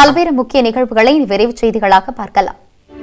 பல்வேறு முக்கிய நிகழ்வுகளை விரைவு செய்திகளாக பார்க்கலாம்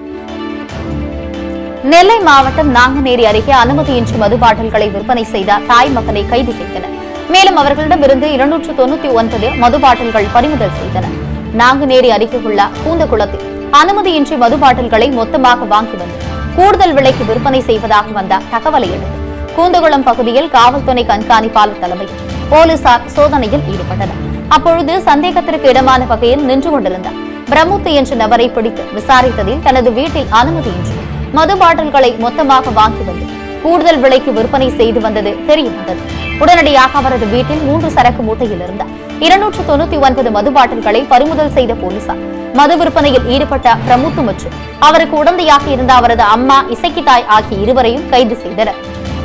நெல்லை மாவட்டம் நாங்குநேரி அருகே அனுமதியின்றி மது பாட்டில்களை விற்பனை செய்த தாய் மகனை கைது செய்தனர் மேலும் அவர்களிடமிருந்து இருநூற்று தொண்ணூத்தி ஒன்பது மது பாட்டில்கள் பறிமுதல் செய்தனர் நாங்குநேரி அருகே உள்ள கூந்தகுளத்தில் அனுமதியின்றி மது பாட்டில்களை மொத்தமாக வாங்கி வந்து கூடுதல் விலைக்கு விற்பனை செய்வதாக வந்த தகவலை அடுத்து கூந்தகுளம் பகுதியில் காவல்துறை கண்காணிப்பாளர் தலைமையில் போலீசார் சோதனையில் ஈடுபட்டனர் அப்பொழுது சந்தேகத்திற்கு இடமான வகையில் நின்று கொண்டிருந்த பிரமுத்து என்ற நபரை பிடித்து விசாரித்ததில் தனது வீட்டில் அனுமதியின்றி மது பாட்டில்களை மொத்தமாக வாங்கி வந்து கூடுதல் விலைக்கு விற்பனை செய்து வந்தது தெரிய வந்தது உடனடியாக அவரது வீட்டில் மூன்று சரக்கு மூட்டையில் இருந்த இருநூற்று தொண்ணூத்தி ஒன்பது மது பாட்டில்களை பறிமுதல் செய்த போலீசார் மது விற்பனையில் ஈடுபட்ட பிரமுத்து மற்றும் அவருக்கு உடந்தையாக இருந்த அவரது அம்மா இசைக்கு தாய் ஆகிய இருவரையும் கைது செய்தனர்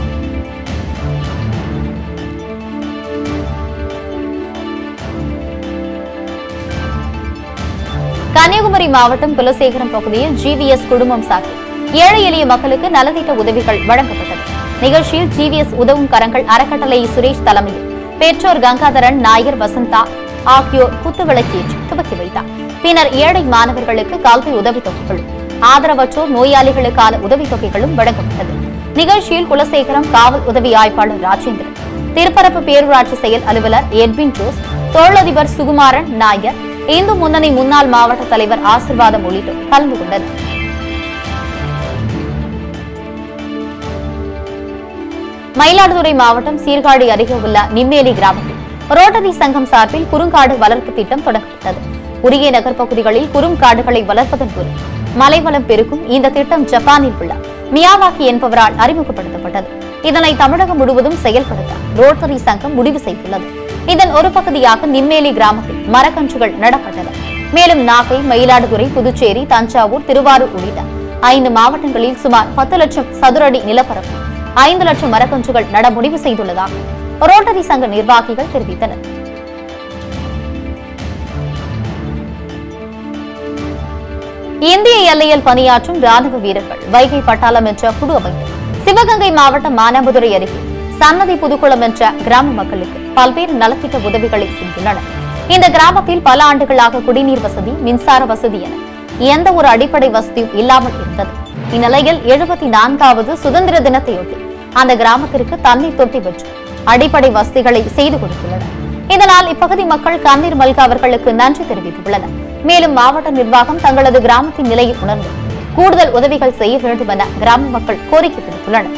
கன்னியாகுமரி மாவட்டம் குலசேகரம் பகுதியில் ஜிவிஎஸ் குடும்பம் சார்பில் ஏழை எளிய மக்களுக்கு நலத்திட்ட உதவிகள் வழங்கப்பட்டது நிகழ்ச்சியில் ஜிவிஎஸ் உதவும் கரங்கள் அறக்கட்டளை சுரேஷ் தலைமையில் பெற்றோர் கங்காதரன் நாயர் வசந்தா ஆகியோர் குத்துவிளக்கேற்றி துவக்கி வைத்தார் பின்னர் ஏழை மாணவர்களுக்கு கல்வி உதவித்தொகைகளும் ஆதரவற்றோர் நோயாளிகளுக்கான உதவித்தொகைகளும் வழங்கப்பட்டது நிகழ்ச்சியில் குலசேகரம் காவல் உதவி ஆய்வாளர் ராஜேந்திரன் திருப்பரப்பு பேரூராட்சி செயல் அலுவலர் எட்வின் ஜோஸ் தொழிலதிபர் சுகுமாரன் நாயர் இந்து முன்னணி முன்னாள் மாவட்ட தலைவர் ஆசிர்வாதம் உள்ளிட்டோர் கலந்து கொண்டனர் மயிலாடுதுறை மாவட்டம் சீர்காழி அருகே உள்ள நிம்மேலி கிராமத்தில் ரோட்டரி சங்கம் சார்பில் குறுங்காடு வளர்ப்பு திட்டம் தொடங்கப்பட்டது உரிய நகர் பகுதிகளில் குறுங்காடுகளை வளர்ப்பதன் மூலம் மலைவளம் பெருக்கும் இந்த திட்டம் ஜப்பானில் உள்ள மியாவாக்கி என்பவரால் அறிமுகப்படுத்தப்பட்டது இதனை தமிழகம் முழுவதும் செயல்படுத்த ரோட்டரி சங்கம் முடிவு செய்துள்ளது இதன் ஒரு பகுதியாக நிம்மேலி கிராமத்தில் மரக்கன்றுகள் நடப்பட்டன மேலும் நாகை மயிலாடுதுறை புதுச்சேரி தஞ்சாவூர் திருவாரூர் உள்ளிட்ட ஐந்து மாவட்டங்களில் சுமார் பத்து லட்சம் சதுரடி நிலப்பரப்பு ஐந்து லட்சம் மரக்கன்றுகள் நட முடிவு செய்துள்ளதாக ரோட்டரி சங்க நிர்வாகிகள் தெரிவித்தனர் இந்திய எல்லையில் பணியாற்றும் ராணுவ வீரர்கள் வைகை பட்டாளம் என்ற குழு அமைத்து சிவகங்கை மாவட்டம் மானாமதுரை அருகே சன்னதி புதுக்குளம் என்ற கிராம மக்களுக்கு பல்வேறு நலத்திட்ட உதவிகளை செய்துள்ளனர் இந்த கிராமத்தில் பல ஆண்டுகளாக குடிநீர் வசதி மின்சார வசதி என எந்த ஒரு அடிப்படை வசதியும் இல்லாமல் இருந்தது இந்நிலையில் எழுபத்தி நான்காவது சுதந்திர தினத்தையொட்டி அந்த கிராமத்திற்கு தண்ணீர் தொட்டி பெற்று அடிப்படை வசதிகளை செய்து கொடுத்துள்ளனர் இதனால் இப்பகுதி மக்கள் கண்ணீர் மல்க அவர்களுக்கு நன்றி தெரிவித்துள்ளனர் மேலும் மாவட்ட நிர்வாகம் தங்களது கிராமத்தின் நிலையை உணர்ந்து கூடுதல் உதவிகள் செய்ய வேண்டும் என கிராம மக்கள் கோரிக்கை விடுத்துள்ளனர்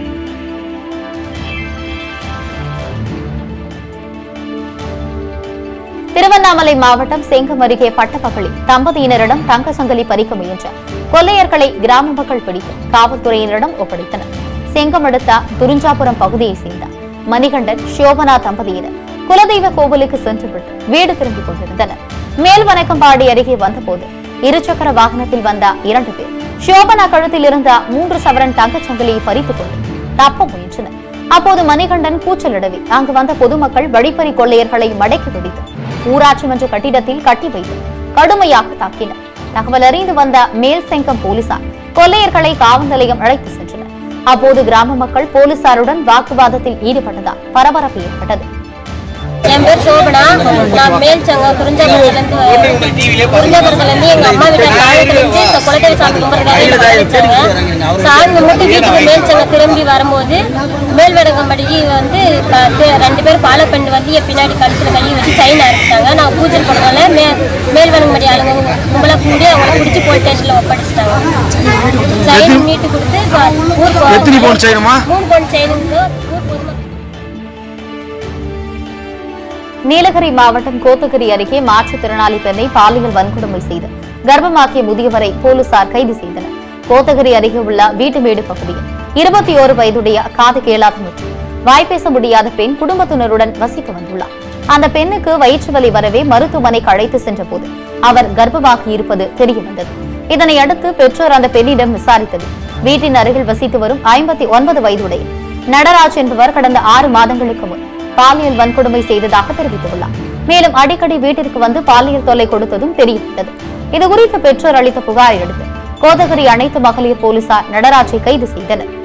திருவண்ணாமலை மாவட்டம் செங்கம் அருகே பட்டப்பகலில் தம்பதியினரிடம் தங்க சங்கிலி பறிக்க முயன்ற கொள்ளையர்களை கிராம மக்கள் பிடித்து காவல்துறையினரிடம் ஒப்படைத்தனர் செங்கம் அடுத்த துரிஞ்சாபுரம் பகுதியைச் சேர்ந்த மணிகண்டன் ஷோபனா தம்பதியினர் குலதெய்வ கோவிலுக்கு சென்றுவிட்டு வீடு திரும்பிக் கொண்டிருந்தனர் மேல்வணக்கம்பாடி அருகே வந்தபோது இருசக்கர வாகனத்தில் வந்த இரண்டு பேர் ஷோபனா கழுத்தில் இருந்த மூன்று சவரன் தங்கச் சங்கிலியை பறித்துக் கொண்டு தப்ப முயன்றனர் அப்போது மணிகண்டன் கூச்சலிடவே அங்கு வந்த பொதுமக்கள் வழிப்பறி கொள்ளையர்களை மடக்கி பிடித்து ஊராட்சி மன்ற கட்டிடத்தில் கட்டி வைத்து கடுமையாக தாக்கினர் தகவல் அறிந்து வந்த மேல் செங்கம் போலீசார் கொள்ளையர்களை காவல் நிலையம் அழைத்து சென்றனர் அப்போது கிராம மக்கள் போலீசாருடன் வாக்குவாதத்தில் ஈடுபட்டதால் பரபரப்பு ஏற்பட்டது என் பேர் சோபனா நான் மேல் சங்கம் குறிஞ்சாபுரத்துலேருந்து குறிஞ்சாபுரத்துலேருந்து எங்கள் அம்மா வீட்டில் நாளைக்கு வச்சு இந்த குலதெய்வ சாமி கும்பிட்றதுக்காக வச்சாங்க சாமி கும்பிட்டு வீட்டுக்கு மேல் சங்கம் திரும்பி வரும்போது மேல் வடங்கம்படிக்கு வந்து க- தி- ரெண்டு பேர் பாலை பண்ணி வந்து என் பின்னாடி கழுத்தில் கையை வச்சு செயின் அறுத்துட்டாங்க நான் பூஜை பண்ணுறதுனால மே மேல் வடங்கம்படி ஆளுங்க கும்பலை கூடி அவங்கள பிடிச்சி போலீஸ் ஸ்டேஷனில் ஒப்படைச்சிட்டாங்க செயின் மீட்டு கொடுத்து இப்ப ஊர் போ- எத்தனை பவுன் செய்யணுமா மூணு பவுன் செயினுக்கு ஊர் பொதுமக்கள் நீலகிரி மாவட்டம் கோத்தகிரி அருகே மாற்றுத்திறனாளி பெண்ணை பாலியல் வன்கொடுமை செய்து கர்ப்பமாக்கிய முதியவரை போலீசார் கைது செய்தனர் கோத்தகிரி அருகே உள்ள வீட்டுமேடு பகுதியில் இருபத்தி ஓரு வயதுடைய காது கேளாத மற்றும் வாய்ப்பேச முடியாத பெண் குடும்பத்தினருடன் வசித்து வந்துள்ளார் அந்த பெண்ணுக்கு வயிற்று வலி வரவே மருத்துவமனைக்கு அழைத்து சென்றபோது அவர் கர்ப்பமாகி இருப்பது தெரிய வந்தது இதனை அடுத்து பெற்றோர் அந்த பெண்ணிடம் விசாரித்தது வீட்டின் அருகில் வசித்து வரும் ஐம்பத்தி ஒன்பது வயதுடைய நடராஜ் என்பவர் கடந்த ஆறு மாதங்களுக்கு முன் பாலியல் வன்கொடுமை செய்ததாக தெரிவித்துள்ளார் மேலும் அடிக்கடி வீட்டிற்கு வந்து பாலியல் தொல்லை கொடுத்ததும் தெரியவந்தது இதுகுறித்து பெற்றோர் அளித்த புகாரை அடுத்து கோதகிரி அனைத்து மகளிர் போலீசார் நடராஜை கைது செய்தனர்